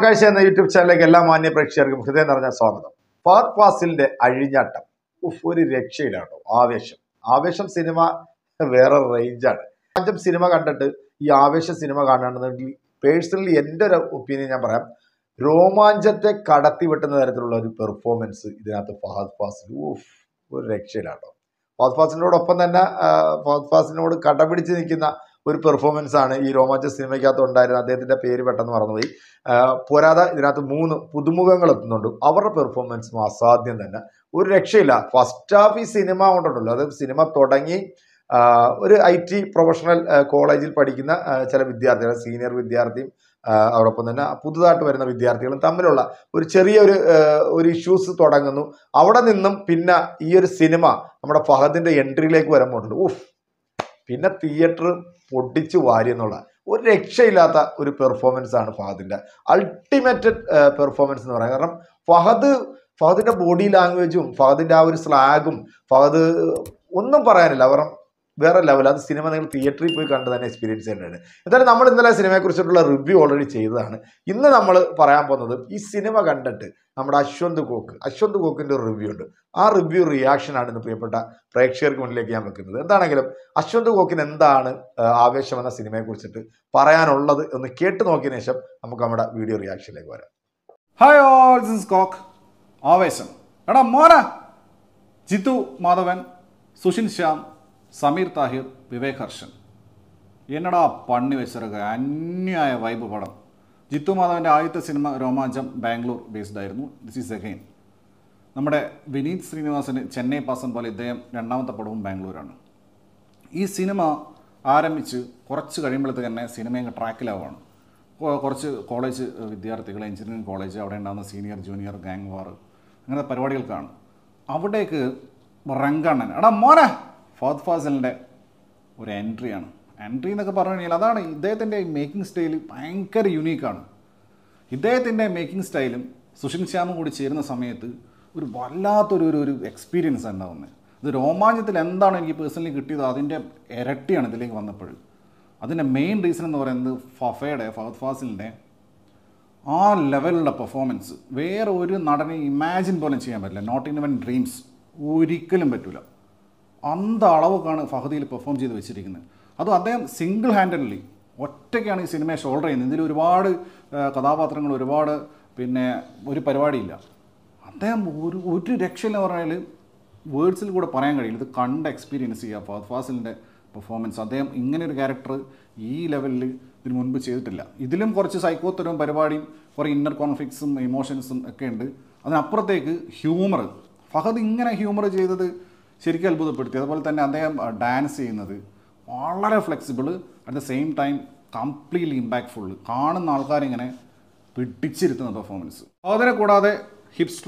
കാഴ്ച എന്ന യൂട്യൂബ് ചാനലിലേക്ക് എല്ലാ മാന്യ പ്രേക്ഷകർക്കും ഹൃദയം നിറഞ്ഞ സ്വാഗതം ഫാത് ഫാസിലിന്റെ അഴിഞ്ഞാട്ടം ഉഫ്, ഒരു രക്ഷയിലാട്ടോ ആവേശം ആവേശം സിനിമ വേറെ റേഞ്ചാണ് ആദ്യം സിനിമ കണ്ടിട്ട് ഈ ആവേശ സിനിമ കാണുകയാണെന്നുണ്ടെങ്കിൽ പേഴ്സണലി എൻ്റെ ഒരു ഒപ്പീനിയൻ ഞാൻ പറയാം രോമാഞ്ചത്തെ കടത്തി വെട്ടുന്ന തരത്തിലുള്ള ഒരു പെർഫോമൻസ് ഇതിനകത്ത് ഫഹദ് ഫാസിൽ ഊഫ് ഒരു രക്ഷയിലാട്ടോ ഫഹദ് ഫാസിലിനോടൊപ്പം തന്നെ ആ, ഫഹദ് ഫാസിലിനോട് കടപിടിച്ച് നിൽക്കുന്ന ഒരു പെർഫോമൻസ് ആണ് ഈ രോമാഞ്ച സിനിമയ്ക്കകത്ത് ഉണ്ടായിരുന്നത് അദ്ദേഹത്തിന്റെ പേര് പെട്ടെന്ന് മറന്നുപോയി ആ, പോരാതെ ഇതിനകത്ത് മൂന്ന് പുതുമുഖങ്ങൾ എത്തുന്നുണ്ട് അവരുടെ പെർഫോമൻസും അസാധ്യം തന്നെ ഒരു രക്ഷയില്ല ഫസ്റ്റ് ഹാഫ് ഈ സിനിമ കൊണ്ടുണ്ടല്ലോ അത് സിനിമ തുടങ്ങി ആ, ഒരു ഐ ടി പ്രൊഫഷണൽ കോളേജിൽ പഠിക്കുന്ന ആ, ചില വിദ്യാർത്ഥികൾ സീനിയർ വിദ്യാർത്ഥിയും ആ, അതോടൊപ്പം തന്നെ പുതുതായിട്ട് വരുന്ന വിദ്യാർത്ഥികളും തമ്മിലുള്ള ഒരു ചെറിയൊരു ആ, ഒരു ഇഷ്യൂസ് തുടങ്ങുന്നു അവിടെ നിന്നും പിന്നെ ഈ ഒരു സിനിമ നമ്മുടെ ഫഹദിന്റെ എൻട്രിയിലേക്ക് വരുമ്പോണ്ട് ഊഫ് പിന്നെ തിയേറ്റർ പൊട്ടിച്ചു വാരി എന്നുള്ള ഒരു രക്ഷയില്ലാത്ത ഒരു പെർഫോമൻസ് ആണ് ഫഹദിന്റെ അൾട്ടിമേറ്റ് പെർഫോമൻസ് എന്ന് പറയാം കാരണം ഫഹദ് ഫഹദിന്റെ ബോഡി ലാംഗ്വേജും ഫഹദിന്റെ ആ ഒരു സ്ലാഗും ഫഹദ് ഒന്നും പറയാനില്ല കാരണം വേറെ ലെവൽ അത് സിനിമ നിങ്ങൾ തിയേറ്ററിൽ പോയി കണ്ട് തന്നെ എക്സ്പീരിയൻസ് ചെയ്യേണ്ടതാണ് എന്തായാലും നമ്മൾ ഇന്നലെ സിനിമയെക്കുറിച്ചിട്ടുള്ള റിവ്യൂ ഓൾറെഡി ചെയ്തതാണ് ഇന്ന് നമ്മൾ പറയാൻ പോകുന്നത് ഈ സിനിമ കണ്ടിട്ട് നമ്മുടെ അശ്വന്ത് കോക്ക് അശ്വന്ത് കോക്കിന്റെ ഒരു റിവ്യൂ ഉണ്ട് ആ റിവ്യൂ റിയാക്ഷൻ ആണ് ഇന്ന് പ്രിയപ്പെട്ട പ്രേക്ഷകർക്ക് മുന്നിലേക്ക് ഞാൻ വെക്കുന്നത് എന്താണെങ്കിലും അശ്വന്ത് കോക്കിന് എന്താണ് ആ, ആവേശം എന്ന സിനിമയെ കുറിച്ചിട്ട് പറയാനുള്ളത് എന്ന് കേട്ട് നോക്കിയതിനു ശേഷം നമുക്ക് നമ്മുടെ വീഡിയോ റിയാക്ഷനിലേക്ക് വരാം ഹായ് ഓൾ ദിസ് കോക്ക് ആവേശം എടാ മോന ജിത്തു മാധവൻ സുഷിൻ ശ്യാം സമീർ താഹിർ വിവേക് ഹർഷൻ എന്നടാ പണ്ണി വെച്ചിറക്കുക അന്യായ വൈബ് പടം ജിത്തു മാധവൻ്റെ ആദ്യത്തെ സിനിമ രോമാഞ്ചം ബാംഗ്ലൂർ ബേസ്ഡ് ആയിരുന്നു ദിസ് ഈസ് അഗെയിൻ നമ്മുടെ വിനീത് ശ്രീനിവാസന് ചെന്നൈ പാസം പോലെ ഇദ്ദേഹം രണ്ടാമത്തെ പടവും ബാംഗ്ലൂരാണ് ഈ സിനിമ ആരംഭിച്ച് കുറച്ച് കഴിയുമ്പോഴത്തേക്ക് തന്നെ സിനിമ ട്രാക്കിലാവുകയാണ് കൊ- കുറച്ച് കോളേജ് വിദ്യാർത്ഥികൾ എഞ്ചിനീയറിംഗ് കോളേജ് അവിടെ ഉണ്ടാകുന്ന സീനിയർ ജൂനിയർ ഗാങ് വാർ അങ്ങനത്തെ പരിപാടികൾക്കാണ് അവിടേക്ക് റങ്കണ്ണൻ എടാ മോനെ ഫഹദ് ഫാസലിൻ്റെ ഒരു എൻട്രിയാണ് എൻട്രി എന്നൊക്കെ പറഞ്ഞു കഴിഞ്ഞാൽ അതാണ് ഇദ്ദേഹത്തിൻ്റെ മേക്കിംഗ് സ്റ്റൈൽ ഭയങ്കര യുണീക്കാണ് ഇദ്ദേഹത്തിൻ്റെ മേക്കിംഗ് സ്റ്റൈലും സുഷിൻ ശ്യാമും കൂടി ചേരുന്ന സമയത്ത് ഒരു വല്ലാത്തൊരു ഒരു ഒരു എക്സ്പീരിയൻസ് ഉണ്ടാവുന്നത് ഇത് രോമാഞ്ചത്തിൽ എന്താണ് എനിക്ക് പേഴ്സണലി കിട്ടിയത് അതിൻ്റെ ഇരട്ടിയാണ് ഇതിലേക്ക് വന്നപ്പോൾ അതിൻ്റെ മെയിൻ റീസൺ എന്ന് പറയുന്നത് ഫഫയുടെ ഫഹദ് ഫാസിലിൻ്റെ ആ ലെവലുള്ള പെർഫോമൻസ് വേറെ ഒരു നടനെ ഇമാജിൻ പോലും ചെയ്യാൻ പറ്റില്ല നോട്ട് ഇൻ ഇവൻ ഡ്രീംസ് ഒരിക്കലും പറ്റില്ല അന്ത അളവൊക്കെയാണ് ഫഹദിയിൽ പെർഫോം ചെയ്ത് വെച്ചിരിക്കുന്നത് അതും അദ്ദേഹം സിംഗിൾ ഹാൻഡഡ്ലി ഒറ്റയ്ക്കാണ് ഈ സിനിമയെ ഷോൾഡർ ചെയ്യുന്നത് ഇതിൽ ഒരുപാട് ആ, കഥാപാത്രങ്ങൾ ഒരുപാട് പിന്നെ ഒരു പരിപാടിയില്ല അദ്ദേഹം ഒരു ഒരു രക്ഷയില്ല പറഞ്ഞാൽ വേർഡ്സിൽ കൂടെ പറയാൻ കഴിയില്ല ഇത് കണ്ട് എക്സ്പീരിയൻസ് ചെയ്യുക ഫഹദ് ഫാസിലിൻ്റെ പെർഫോമൻസ് അദ്ദേഹം ഇങ്ങനെ ഒരു ക്യാരക്ടർ ഈ ലെവലിൽ ഇതിന് മുൻപ് ചെയ്തിട്ടില്ല ഇതിലും കുറച്ച് സൈക്കോത്തരവും പരിപാടിയും കുറേ ഇന്നർ കോൺഫ്ലിക്ട്സും ഇമോഷൻസും ഒക്കെ ഉണ്ട് അതിനപ്പുറത്തേക്ക് ഹ്യൂമർ ഫഹദ് ഇങ്ങനെ ഹ്യൂമർ ചെയ്തത് ശരിക്കും അത്ഭുതപ്പെടുത്തി അതുപോലെ തന്നെ അദ്ദേഹം ഡാൻസ് ചെയ്യുന്നത് വളരെ flexible at the same time completely impactful കാണുന്ന ആൾക്കാരിങ്ങനെ പിടിച്ചിരുത്തുന്ന പെർഫോമൻസ് അതിനെ കൂടാതെ ഹിപ്സ്റ്റർ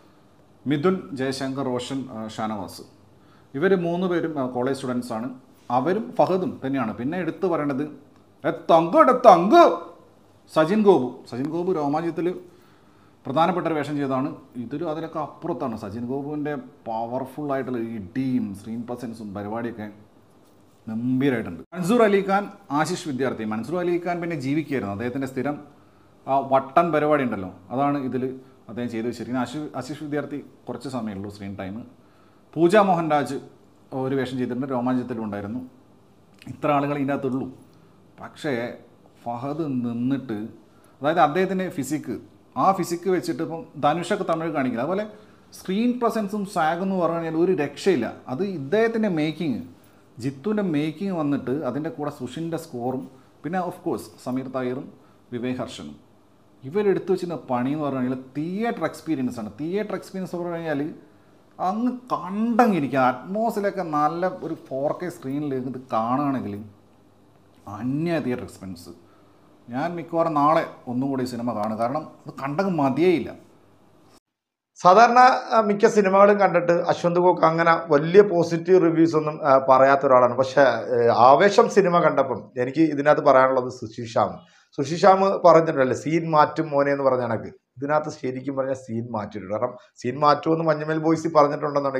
മിഥുൻ ജയശങ്കർ റോഷൻ ആ, ഷാനവാസ് ഇവർ മൂന്ന് പേരും ആ, കോളേജ് സ്റ്റുഡൻസ് ആണ് അവരും ഫഹദും തന്നെയാണ് പിന്നെ എടുത്തു പറയേണ്ടത് "എ തങ്ക് എടാ തങ്ക് സജിൻ ഗോപു സജിൻ ഗോപു രോമാഞ്ചത്തിൽ പ്രധാനപ്പെട്ട ഒരു വേഷം ചെയ്തതാണ് ഇതൊരു അതിലൊക്കെ അപ്പുറത്താണ് സജിൻ ഗോപുവിൻ്റെ പവർഫുൾ ആയിട്ടുള്ള ഇടിയും സ്ക്രീൻ പ്രസൻസും പരിപാടിയൊക്കെ ഗംഭീരമായിട്ടുണ്ട് മൻസൂർ അലിഖാൻ ആശിഷ് വിദ്യാർത്ഥി മൻസൂർ അലിഖാൻ പിന്നെ ജീവിക്കുകയായിരുന്നു അദ്ദേഹത്തിൻ്റെ സ്ഥിരം ആ വട്ടൻ പരിപാടി ഉണ്ടല്ലോ അതാണ് ഇതിൽ അദ്ദേഹം ചെയ്തു വെച്ചിരിക്കുന്നത് ആശിഷ് ആശിഷ് വിദ്യാർത്ഥി കുറച്ച് സമയമുള്ളൂ സ്ക്രീൻ ടൈം പൂജ മോഹൻരാജ് ഒരു വേഷം ചെയ്തിട്ടുണ്ട് രോമാഞ്ചത്തിലും ഉണ്ടായിരുന്നു ഇത്ര ആളുകൾ ഇതിൻ്റെ അകത്തുള്ളൂ പക്ഷേ ഫഹദ് നിന്നിട്ട് അതായത് അദ്ദേഹത്തിൻ്റെ ഫിസിക്ക് ആ ഫിസിക്ക് വെച്ചിട്ട് ഇപ്പം ധനുഷൊക്കെ തമിഴ് കാണിക്കില്ല അതുപോലെ സ്ക്രീൻ പ്രസൻസും സാഗ് എന്ന് പറഞ്ഞു കഴിഞ്ഞാൽ ഒരു രക്ഷയില്ല അത് ഇദ്ദേഹത്തിൻ്റെ മേക്കിംഗ് ജിത്തുവിൻ്റെ മേക്കിംഗ് വന്നിട്ട് അതിൻ്റെ കൂടെ സുഷിൻ്റെ സ്കോറും പിന്നെ ഓഫ് കോഴ്സ് സമീർ താഹിറും വിവേക് ഹർഷനും ഇവരെടുത്തു വെച്ചിരുന്ന പണി എന്ന് പറഞ്ഞു കഴിഞ്ഞാൽ തിയേറ്റർ എക്സ്പീരിയൻസ് ആണ് തിയേറ്റർ എക്സ്പീരിയൻസ് എന്ന് പറഞ്ഞു കഴിഞ്ഞാൽ അങ്ങ് കണ്ടങ്ങിരിക്കുക അറ്റ്മോസിലൊക്കെ നല്ല ഒരു ഫോർ കെ സ്ക്രീനിൽ ഇത് കാണുകയാണെങ്കിൽ അന്യ തിയേറ്റർ എക്സ്പെൻസ് ഞാൻ മിക്കവാറും നാളെ ഒന്നും കൂടി ഈ സിനിമ കാണും കാരണം അത് കണ്ടങ്ങ് മതിയേയില്ല സാധാരണ ആ, മിക്ക സിനിമകളും കണ്ടിട്ട് അശ്വന്ത് കോക്ക് അങ്ങനെ വലിയ പോസിറ്റീവ് റിവ്യൂസ് ഒന്നും ആ, പറയാത്ത ഒരാളാണ് പക്ഷേ ഏ, ആവേശം സിനിമ കണ്ടപ്പം എനിക്ക് ഇതിനകത്ത് പറയാനുള്ളത് സുശീഷാം സുശീഷാം പറഞ്ഞിട്ടുണ്ടല്ലേ സീൻ മാറ്റും മോനെ എന്ന് പറഞ്ഞ കണക്ക് ഇതിനകത്ത് ശരിക്കും പറഞ്ഞാൽ സീൻ മാറ്റിയിട്ടുണ്ട് കാരണം സീൻ മാറ്റുമെന്ന് മഞ്ഞമേൽ ബോയ്സ് പറഞ്ഞിട്ടുണ്ടെന്നുണ്ടെങ്കിൽ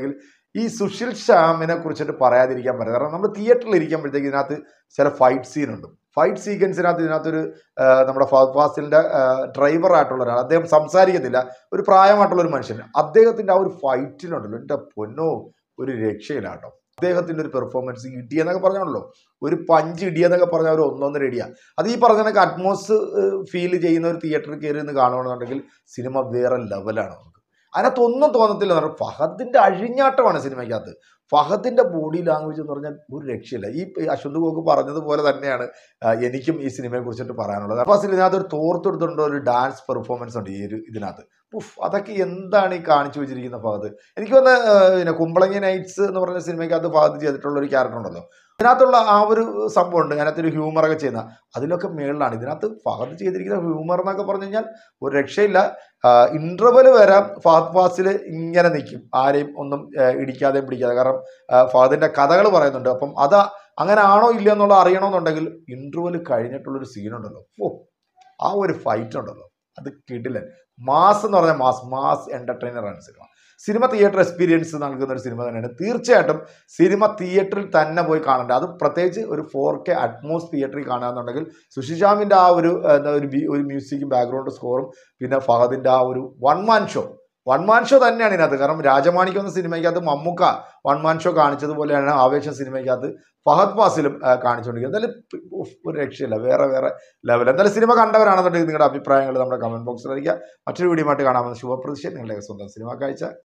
ഈ സുഷിൽ ശ്യാമിനെ കുറിച്ചിട്ട് പറയാതിരിക്കാൻ പറ്റില്ല കാരണം നമ്മൾ തിയേറ്ററിൽ ഇരിക്കുമ്പോഴത്തേക്ക് ഇതിനകത്ത് ചില ഫൈറ്റ് സീൻ ഉണ്ട് ഫൈറ്റ് സീക്വൻസിനകത്ത് ഇതിനകത്തൊരു ആ, നമ്മുടെ ഫഹദ് ഫാസിലിന്റെ ഡ്രൈവർ ആയിട്ടുള്ള ഒരാൾ അദ്ദേഹം സംസാരിക്കത്തില്ല ഒരു പ്രായമായിട്ടുള്ള ഒരു മനുഷ്യൻ അദ്ദേഹത്തിന്റെ ആ ഒരു ഫൈറ്റിലുണ്ടല്ലോ എൻ്റെ പൊന്നോ ഒരു രക്ഷയിലാട്ടോ അദ്ദേഹത്തിന്റെ ഒരു പെർഫോമൻസ് ഇടിയെന്നൊക്കെ പറഞ്ഞാണല്ലോ ഒരു പഞ്ച് ഇടിയെന്നൊക്കെ പറഞ്ഞാൽ ഒരു ഒന്നൊന്നര ഇടിയാ അത് ഈ പറഞ്ഞ കണക്ക് അറ്റ്മോസ് ഫീൽ ചെയ്യുന്ന ഒരു തിയേറ്ററിൽ കയറി നിന്ന് കാണുകയാണെന്നുണ്ടെങ്കിൽ സിനിമ വേറെ ലെവലാണ് നമുക്ക് അതിനകത്തൊന്നും തോന്നത്തില്ല എന്ന് പറഞ്ഞാൽ ഫഹദിന്റെ അഴിഞ്ഞാട്ടമാണ് സിനിമയ്ക്കകത്ത് ഫഹദിന്റെ ബോഡി ലാംഗ്വേജ് എന്ന് പറഞ്ഞാൽ ഒരു രക്ഷയില്ല ഈ അശ്വന്ത് ഗോക്ക് പറഞ്ഞതുപോലെ തന്നെയാണ് ആ, എനിക്കും ഈ സിനിമയെ കുറിച്ചിട്ട് പറയാനുള്ളത് അപ്പോൾ ഇതിനകത്ത് ഒരു തോർത്തെടുത്തിട്ടുള്ള ഒരു ഡാൻസ് പെർഫോമൻസ് ഉണ്ട് ഈ ഒരു ഇതിനകത്ത് ഉഫ് അതൊക്കെ എന്താണ് ഈ കാണിച്ചു വെച്ചിരിക്കുന്ന ഫഹദ് എനിക്ക് വന്ന് പിന്നെ കുമ്പളങ്ങി നൈറ്റ്സ് എന്ന് പറഞ്ഞ സിനിമയ്ക്കകത്ത് ഫഹദ് ചെയ്തിട്ടുള്ള ഒരു ക്യാരക്ടർ ഉണ്ടല്ലോ ഇതിനകത്തുള്ള ആ ഒരു സംഭവം ഉണ്ട് അതിനകത്ത് ഒരു ഹ്യൂമറൊക്കെ ചെയ്യുന്ന അതിലൊക്കെ മേളിലാണ് ഇതിനകത്ത് ഫഹദ് ചെയ്തിരിക്കുന്ന ഹ്യൂമർ എന്നൊക്കെ പറഞ്ഞു കഴിഞ്ഞാൽ ഒരു രക്ഷയില്ല ഇന്റർവെല് വരെ ഫഹദ് ഫാസിൽ ഇങ്ങനെ നിൽക്കും ആരെയും ഒന്നും ആ, ഇടിക്കാതെയും പിടിക്കാതെ കാരണം ആ, ഫഹദിന്റെ കഥകൾ പറയുന്നുണ്ട് അപ്പം അത് അങ്ങനെ ആണോ ഇല്ലയോ എന്നുള്ള അറിയണമെന്നുണ്ടെങ്കിൽ ഇന്റർവെല് കഴിഞ്ഞിട്ടുള്ളൊരു സീനുണ്ടല്ലോ ഓ ആ ഒരു ഫൈറ്റ് ഉണ്ടല്ലോ അത് കിടിലൻ മാസ് എന്ന് പറഞ്ഞാൽ മാസ് മാസ് എന്റർടൈനർ ആണ് സിനിമ സിനിമ തിയേറ്റർ എക്സ്പീരിയൻസ് നൽകുന്ന ഒരു സിനിമ തന്നെയാണ് തീർച്ചയായിട്ടും സിനിമ തിയേറ്ററിൽ തന്നെ പോയി കാണേണ്ടത് അത് പ്രത്യേകിച്ച് ഒരു ഫോർ കെ അറ്റ്മോസ് തിയേറ്ററിൽ കാണുകയെന്നുണ്ടെങ്കിൽ സുഷിഷാമിൻ്റെ ആ ഒരു ആ, എന്താ ഒരു ബി- ഒരു മ്യൂസിക്കും ബാക്ക്ഗ്രൗണ്ട് സ്കോറും പിന്നെ ഫഹദിൻ്റെ ആ ഒരു one man show one man show തന്നെയാണ് ഇതിനകത്ത് കാരണം രാജമാണിക്കം എന്ന സിനിമയ്ക്കകത്ത് മമ്മൂക്ക വൺ മാൻ ഷോ കാണിച്ചതുപോലെയാണ് ആവേശം സിനിമയ്ക്കകത്ത് ഫഹദ് ഫാസിലും ആ, കാണിച്ചുകൊണ്ടിരിക്കുന്നത് എന്തായാലും ഉഫ്, ഒരു രക്ഷയില്ല വേറെ വേറെ ലെവൽ എന്തായാലും സിനിമ കണ്ടവരാണെന്നുണ്ടെങ്കിൽ നിങ്ങളുടെ അഭിപ്രായങ്ങൾ നമ്മുടെ കമന്റ് ബോക്സിൽ അറിയിക്കുക മറ്റൊരു വീഡിയോ ആയിട്ട് കാണാമെന്ന് ശുഭപ്രതീക്ഷ നിങ്ങളുടെ സ്വന്തം സിനിമ കാഴ്ച